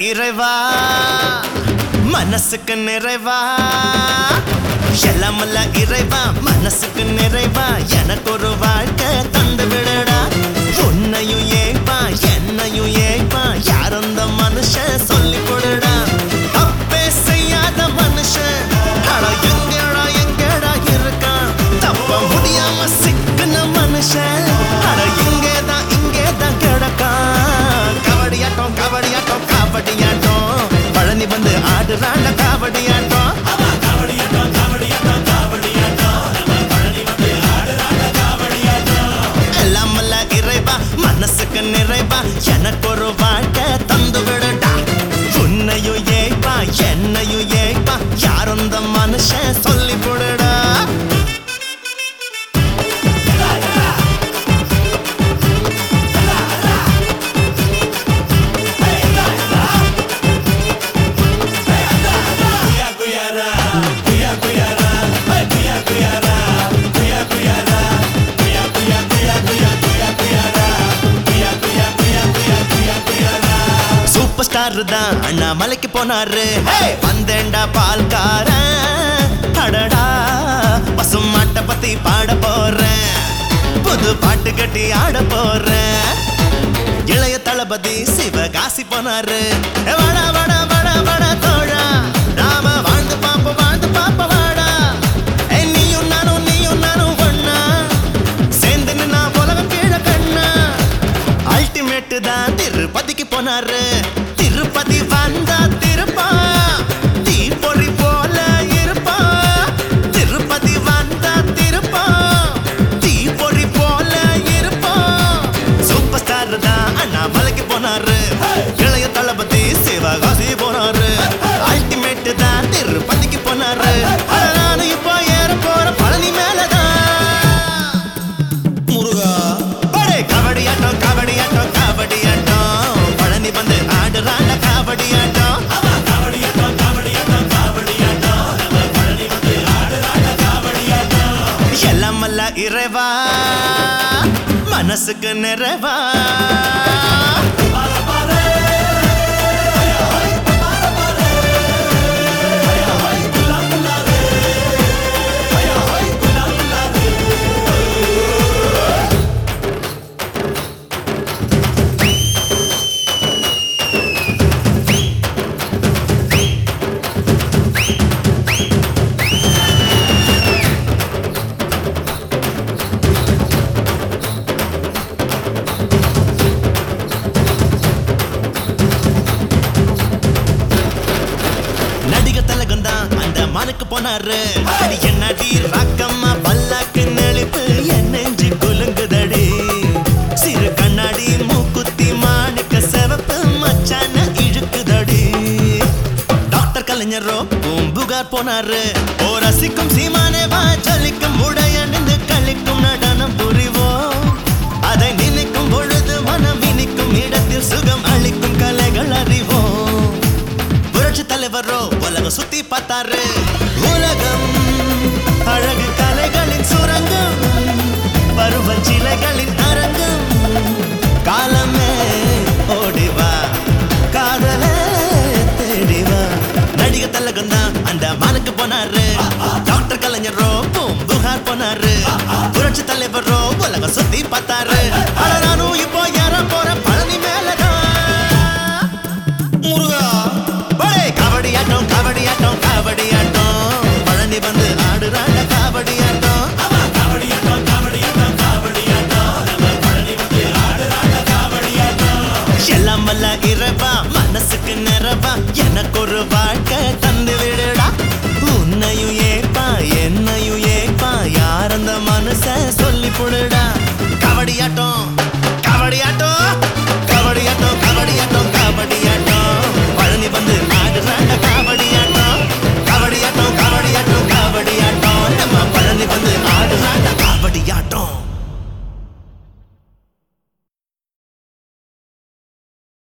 இறைவா மனசுக்கு நிறைவா எல்லாமல்ல இறைவா மனசுக்கு நிறைவா எனக்கு ஒரு வாழ்க்கை தந்து விடடா உன்னையும் ஏய்ப்பா என்னையும் ஏய்ப்பா யார் அந்த மனுஷன் சொல்லி கொடுடா தப்பே செய்யாத மனுஷன் அட எங்கடா எங்கடா இருக்கான் தப்ப முடியாம சிக்குன மனுஷன் அட இங்கேதான் இங்கேதான் கிடக்கான் கபடியாட்டம் கபடியாட்டம் கபடியாட்டம் பழனி வந்து ஆடுறாண்ட கபடியாட்டம் எல்லாமல்ல இறைவா மனசுக்கு நிறைவா எனக்கு ஒரு வாழ்க்கை தந்து விடடா உன்னையும் ஏய்ப்பா என்னையும் ஏய்ப்பா யார் அந்த மனுஷன் சொல்லி போடுடா சூப்பர் ஸ்டார் தான் அண்ணாமலைக்கு போனாரு ஹே! வந்தேன்டா பால்காரன் அடடா பசும் மாட்டை பத்தி பாட போறேன் புது பாட்டு கட்டி ஆட போறேன் இளைய தளபதி சிவகாசி போனாரு ஏ, வாடா வாடா வாடா வாடா தோழா நாம வாழ்ந்து பாப்போம் வாழ்ந்து பாப்போம் வாடா ஏ, நீயும் நானும் நீயும் நானும் ஒண்ணா சேர்ந்து நின்னா உலகம் கீழே கண்ணா அல்டிமேட் தான் திருப்பதிக்கு போனாரு திருப்பதி வந்தா திருப்பா தீ பொறி போல இருப்பா திருப்பதி வந்தா திருப்பா தீ பொறி போல இருப்பா சூப்பர் ஸ்டார் தான் அண்ணாமலைக்கு போனாரு இளைய தளபதி சிவகாசி போனாரு அல்டிமேட் தான் திருப்பதிக்கு போனாரு ஆனா நானும் இப்போ ஏற போற பழனி மேலதான் முருகா அடே கபடியாட்டம் கபடியாட்டம் கபடியாட்டம் பழனி வந்து ஆடுறாண்ட கபடியாட்டம் எல்லாம் அல்ல இறைவா மனசுக்கு நிறைவா நடிக தலகம் தான் அந்த மனுக்கு போனாரு அது என்னடி ராக்கம்மா பல்லாக்கு நெளிப்பு என் நெஞ்சு குலுங்குதடி சிறு கண்ணாடி மூக்குத்தி மானுக்க செவப்பு மச்சான இழுக்குதடி டாக்டர் கலைஞரோ பூம்புகார் போனாரு ஓ ரசிக்கும் சீமானே வா ஜலிக்கும் உடைய நின்று கழிக்கும் நடனம் புரிவோம் அதை நினைக்கும் பொழுது மனம் இனிக்கும் இடத்தில் சுகம் அளிக்கும் கலைகள் அறிவோம் புரட்சி தலைவரோ உலகம் சுத்தி பார்த்தாரு உலகம் அழகு கலைகளின் சுரங்கம் பருவச்சிலைகளின் அரங்கம் காலமே ஓடிவா காதலே தேடிவா நடிக தலகம் தான் அந்த மானுக்கு போனாரு டாக்டர் கலைஞரோ பூம்புகார் போனாரு புரட்சி தலைவரோ உலகம் சுத்தி பார்த்தாரு ஆனா நானும் இப்போ